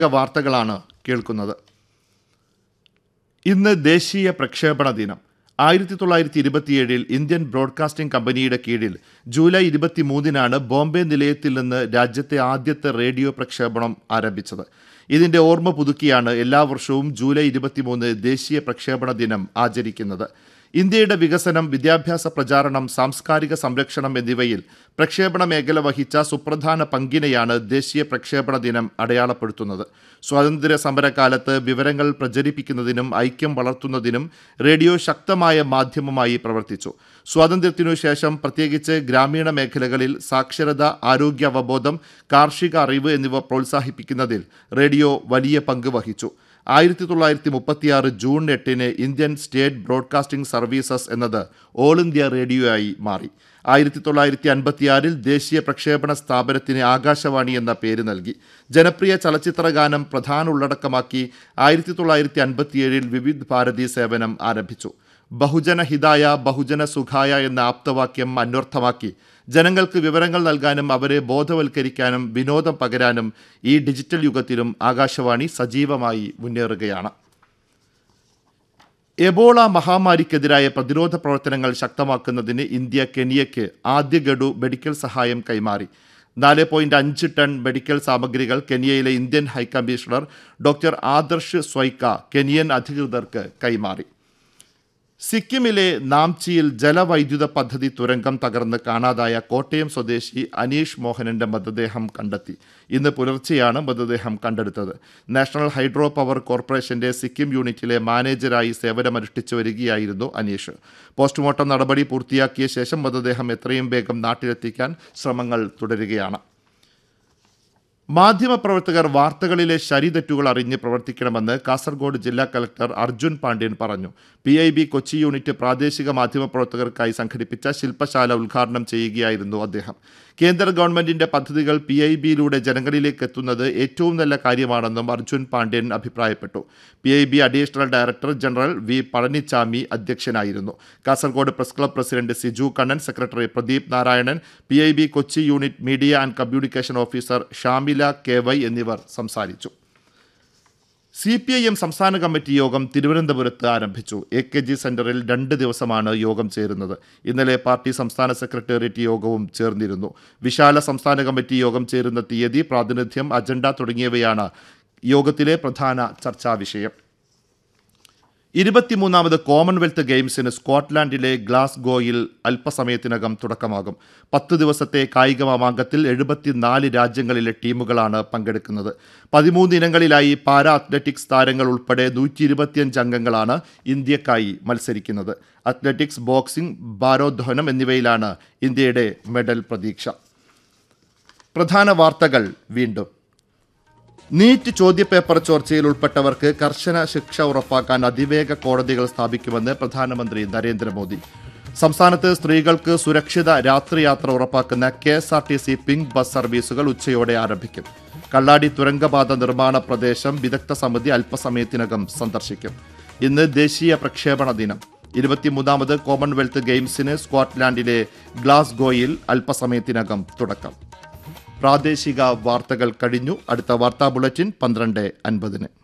വാർത്തകളാണ് കേൾക്കുന്നത് ഇന്ന് ദേശീയ പ്രക്ഷേപണ ദിനം ആയിരത്തി തൊള്ളായിരത്തി ഇരുപത്തിയേഴിൽ ഇന്ത്യൻ ബ്രോഡ്കാസ്റ്റിംഗ് കമ്പനിയുടെ കീഴിൽ ജൂലൈ ഇരുപത്തിമൂന്നിനാണ് ബോംബെ നിലയത്തിൽ നിന്ന് രാജ്യത്തെ ആദ്യത്തെ റേഡിയോ പ്രക്ഷേപണം ആരംഭിച്ചത് ഇതിന്റെ ഓർമ്മ പുതുക്കിയാണ് എല്ലാ വർഷവും ജൂലൈ ഇരുപത്തിമൂന്ന് ദേശീയ പ്രക്ഷേപണ ദിനം ആചരിക്കുന്നത് ഇന്ത്യയുടെ വികസനം വിദ്യാഭ്യാസ പ്രചാരണം സാംസ്കാരിക സംരക്ഷണം എന്നിവയിൽ പ്രക്ഷേപണ മേഖല വഹിച്ച സുപ്രധാന പങ്കിനെയാണ് ദേശീയ പ്രക്ഷേപണ ദിനം അടയാളപ്പെടുത്തുന്നത് സ്വാതന്ത്ര്യ സമരകാലത്ത് വിവരങ്ങൾ പ്രചരിപ്പിക്കുന്നതിനും ഐക്യം വളർത്തുന്നതിനും റേഡിയോ ശക്തമായ മാധ്യമമായി പ്രവർത്തിച്ചു സ്വാതന്ത്ര്യത്തിനു ശേഷം പ്രത്യേകിച്ച് ഗ്രാമീണ മേഖലകളിൽ സാക്ഷരത ആരോഗ്യ അവബോധം കാർഷിക അറിവ് എന്നിവ പ്രോത്സാഹിപ്പിക്കുന്നതിൽ റേഡിയോ വലിയ പങ്ക് വഹിച്ചു ആയിരത്തി തൊള്ളായിരത്തി മുപ്പത്തിയാറ് ജൂൺ എട്ടിന് ഇന്ത്യൻ സ്റ്റേറ്റ് ബ്രോഡ്കാസ്റ്റിംഗ് സർവീസസ് എന്നത് ഓൾ ഇന്ത്യ റേഡിയോയായി മാറി ആയിരത്തി തൊള്ളായിരത്തി അൻപത്തിയാറിൽ ദേശീയ പ്രക്ഷേപണ സ്ഥാപനത്തിന് ആകാശവാണി എന്ന പേര് നൽകി ജനപ്രിയ ചലച്ചിത്ര ഗാനം പ്രധാന ഉള്ളടക്കമാക്കി ആയിരത്തി തൊള്ളായിരത്തി അൻപത്തിയേഴിൽ വിവിധ് ഭാരതി സേവനം ആരംഭിച്ചു ബഹുജന ഹിതായ ബഹുജന സുഖായ എന്ന ആപ്തവാക്യം അന്വർത്ഥമാക്കി ജനങ്ങൾക്ക് വിവരങ്ങൾ നൽകാനും അവരെ ബോധവൽക്കരിക്കാനും വിനോദം പകരാനും ഈ ഡിജിറ്റൽ യുഗത്തിലും ആകാശവാണി സജീവമായി മുന്നേറുകയാണ് എബോള മഹാമാരിക്കെതിരായ പ്രതിരോധ പ്രവർത്തനങ്ങൾ ശക്തമാക്കുന്നതിന് ഇന്ത്യ കെനിയയ്ക്ക് ആദ്യ ഗഡു മെഡിക്കൽ സഹായം കൈമാറി നാല് പോയിന്റ് അഞ്ച് ടൺ മെഡിക്കൽ സാമഗ്രികൾ കെനിയയിലെ Indian high commissioner doctor Adarsh Swaika Kenyan അധികൃതർക്ക് കൈമാറി സിക്കിമിലെ നാംചിയിൽ ജലവൈദ്യുത പദ്ധതി തുരങ്കം തകർന്ന് കാണാതായ കോട്ടയം സ്വദേശി അനീഷ് മോഹനന്റെ മൃതദേഹം കണ്ടെത്തി ഇന്ന് പുലർച്ചെയാണ് മൃതദേഹം കണ്ടെടുത്തത് നാഷണൽ ഹൈഡ്രോ പവർ കോർപ്പറേഷന്റെ സിക്കിം യൂണിറ്റിലെ മാനേജരായി സേവനമനുഷ്ഠിച്ചു വരികയായിരുന്നു അനീഷ് പോസ്റ്റ്മോർട്ടം നടപടി പൂർത്തിയാക്കിയ ശേഷം മൃതദേഹം എത്രയും വേഗം നാട്ടിലെത്തിക്കാൻ ശ്രമങ്ങൾ തുടരുകയാണ് മാധ്യമപ്രവർത്തകർ വാർത്തകളിലെ ശരിതെറ്റുകൾ അറിഞ്ഞ് പ്രവർത്തിക്കണമെന്ന് കാസർഗോഡ് ജില്ലാ കലക്ടർ അർജുൻ പാണ്ഡ്യൻ പറഞ്ഞു P I B Kochi unit പ്രാദേശിക മാധ്യമപ്രവർത്തകർക്കായി സംഘടിപ്പിച്ച ശില്പശാല ഉദ്ഘാടനം ചെയ്യുകയായിരുന്നു അദ്ദേഹം കേന്ദ്ര ഗവൺമെന്റിന്റെ പദ്ധതികൾ പി ഐ ബിയിലൂടെ ജനങ്ങളിലേക്ക് എത്തുന്നത് ഏറ്റവും നല്ല കാര്യമാണെന്നും അർജുൻ പാണ്ഡ്യൻ അഭിപ്രായപ്പെട്ടു P I B additional director general V Palanichamy അധ്യക്ഷനായിരുന്നു Kasaragod press club president Siju Kannan secretary Pradeep Narayanan P I B Kochi unit media and communication officer Shamila K Y എന്നിവർ സംസാരിച്ചു സി പി ഐ എം സംസ്ഥാന കമ്മിറ്റി യോഗം തിരുവനന്തപുരത്ത് ആരംഭിച്ചു എ കെ ജി സെന്ററിൽ രണ്ട് ദിവസമാണ് യോഗം ചേരുന്നത് ഇന്നലെ പാർട്ടി സംസ്ഥാന സെക്രട്ടേറിയറ്റ് യോഗവും ചേർന്നിരുന്നു വിശാല സംസ്ഥാന കമ്മിറ്റി യോഗം ചേരുന്ന തീയതി പ്രാതിനിധ്യം അജണ്ട തുടങ്ങിയവയാണ് യോഗത്തിലെ പ്രധാന ചർച്ചാ വിഷയം ഇരുപത്തിമൂന്നാമത് കോമൺവെൽത്ത് ഗെയിംസിന് സ്കോട്ട്ലാൻഡിലെ ഗ്ലാസ്ഗോയിൽ അല്പസമയത്തിനകം തുടക്കമാകും പത്ത് ദിവസത്തെ കായിക മാമാങ്കത്തിൽ എഴുപത്തിനാല് രാജ്യങ്ങളിലെ ടീമുകളാണ് പങ്കെടുക്കുന്നത് പതിമൂന്ന് ഇനങ്ങളിലായി പാരാ അത്ലറ്റിക്സ് താരങ്ങൾ ഉൾപ്പെടെ നൂറ്റി ഇരുപത്തിയഞ്ച് അംഗങ്ങളാണ് ഇന്ത്യക്കായി മത്സരിക്കുന്നത് അത്ലറ്റിക്സ് ബോക്സിംഗ് ഭാരോദ്വഹനം എന്നിവയിലാണ് ഇന്ത്യയുടെ മെഡൽ പ്രതീക്ഷ പ്രധാന വാർത്തകൾ വീണ്ടും നീറ്റ് ചോദ്യപേപ്പർ ചോർച്ചയിൽ ഉൾപ്പെട്ടവർക്ക് കർശന ശിക്ഷ ഉറപ്പാക്കാൻ അതിവേഗ കോടതികൾ സ്ഥാപിക്കുമെന്ന് പ്രധാനമന്ത്രി നരേന്ദ്രമോദി സംസ്ഥാനത്ത് സ്ത്രീകൾക്ക് സുരക്ഷിത രാത്രിയാത്ര ഉറപ്പാക്കുന്ന K S R T C pink bus സർവീസുകൾ ഉച്ചയോടെ ആരംഭിക്കും കള്ളാടി തുരങ്കപാത നിർമ്മാണ പ്രദേശം വിദഗ്ധ സമിതി അല്പസമയത്തിനകം സന്ദർശിക്കും ഇന്ന് ദേശീയ പ്രക്ഷേപണ ദിനം ഇരുപത്തിമൂന്നാമത് കോമൺവെൽത്ത് ഗെയിംസിന് സ്കോട്ട്ലാൻഡിലെ ഗ്ലാസ്ഗോയിൽ അല്പസമയത്തിനകം തുടക്കം പ്രാദേശിക വാർത്തകൾ കഴിഞ്ഞു അടുത്ത വാർത്താ ബുള്ളറ്റിൻ പന്ത്രണ്ട് അൻപതിന്